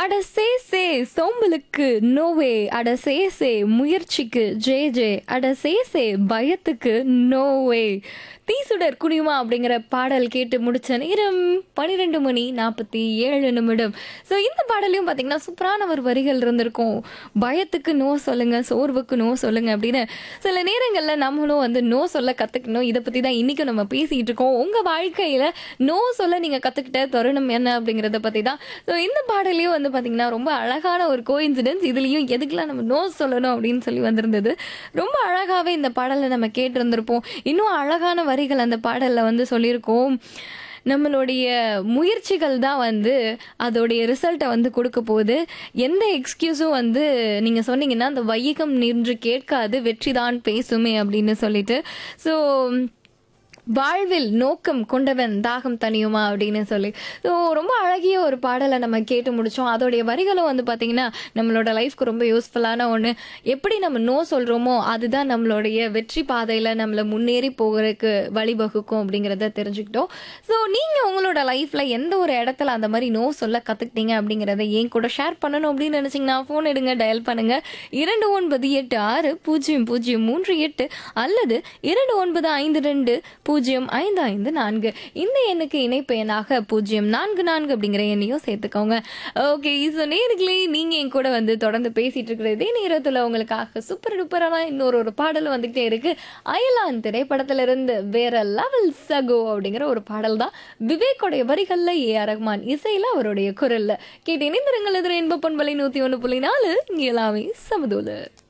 அட சே சே சோம்பலுக்கு நோவே அட சே சே முயற்சிக்கு ஜே ஜே அட சே சே பயத்துக்கு நோவே தீசுடர் குடியுமா அப்படிங்கிற பாடல் கேட்டு முடிச்ச நேரம் பன்னிரெண்டு மணி நாற்பத்தி ஏழு நிமிடம் ஸோ இந்த பாடலையும் பார்த்தீங்கன்னா சூப்பரான ஒரு வரிகள் இருந்திருக்கும் பயத்துக்கு நோ சொல்லுங்க சோர்வுக்கு நோ சொல்லுங்க அப்படின்னு சில நேரங்களில் நம்மளும் வந்து நோ சொல்ல கற்றுக்கணும் இதை பற்றி தான் இன்றைக்கும் நம்ம பேசிகிட்டு இருக்கோம் உங்கள் வாழ்க்கையில் நோ சொல்ல நீங்கள் கற்றுக்கிட்ட தருணம் என்ன அப்படிங்கிறத பற்றி தான் ஸோ இந்த பாடலையும் வந்து பார்த்தீங்கன்னா ரொம்ப அழகான ஒரு கோயின்சிடென்ஸ் இதுலேயும் எதுக்கெல்லாம் நம்ம நோ சொல்லணும் அப்படின்னு சொல்லி வந்திருந்தது ரொம்ப அழகாகவே இந்த பாடலை நம்ம கேட்டிருந்திருப்போம் இன்னும் அழகான வரிகள் அந்த பாடலில் வந்து சொல்லியிருக்கோம் நம்மளுடைய முயற்சிகள் தான் வந்து அதோடைய ரிசல்ட்டை வந்து கொடுக்க போகுது எந்த எக்ஸ்கியூஸும் வந்து நீங்கள் சொன்னீங்கன்னா அந்த வையகம் நின்று கேட்காது வெற்றிதான் பேசுமே அப்படின்னு சொல்லிட்டு ஸோ வாழ்வில் நோக்கம் கொண்டவன் தாகம் தனியுமா அப்படின்னு சொல்லி ஸோ ரொம்ப அழகிய ஒரு பாடலை நம்ம கேட்டு முடித்தோம் அதோடைய வரிகளும் வந்து பார்த்திங்கன்னா நம்மளோட லைஃப்க்கு ரொம்ப யூஸ்ஃபுல்லான ஒன்று எப்படி நம்ம நோ சொல்கிறோமோ அதுதான் நம்மளுடைய வெற்றி பாதையில் நம்மளை முன்னேறி போகிறதுக்கு வழிவகுக்கும் அப்படிங்கிறத தெரிஞ்சுக்கிட்டோம் ஸோ நீங்கள் உங்களோட லைஃப்பில் எந்த ஒரு இடத்துல அந்த மாதிரி நோ சொல்ல கற்றுக்கிட்டீங்க அப்படிங்கிறத ஏன் கூட ஷேர் பண்ணணும் அப்படின்னு நினச்சிங்கன்னா ஃபோன் எடுங்க டயல் பண்ணுங்கள் இரண்டு ஒன்பது எட்டு ஆறு பூஜ்ஜியம் பூஜ்ஜியம் மூன்று எட்டு அல்லது இரண்டு ஒன்பது ஐந்து ரெண்டு பூஜ்ஜியம் ஐந்து ஐந்து நான்கு இந்த எண்ணுக்கு இணைப்பு எண்ணாக பூஜ்ஜியம் நான்கு நான்கு அப்படிங்கிற எண்ணையும் சேர்த்துக்கோங்க ஓகே ஸோ நேர்களே நீங்கள் என் கூட வந்து தொடர்ந்து பேசிட்டு இருக்கிற இதே நேரத்தில் உங்களுக்காக சூப்பர் டூப்பரான இன்னொரு ஒரு பாடல் வந்துகிட்டே இருக்கு அயலான் திரைப்படத்துல இருந்து வேற லெவல் சகோ அப்படிங்கிற ஒரு பாடல் தான் விவேக்கோடைய வரிகள்ல ஏ ஆர் ரஹ்மான் இசையில அவருடைய குரல்ல கேட்டு இணைந்திருங்கள் எதிர இன்ப பண்பலை நூத்தி ஒன்று புள்ளி நாலு இங்கே எல்லாமே சமதூலர்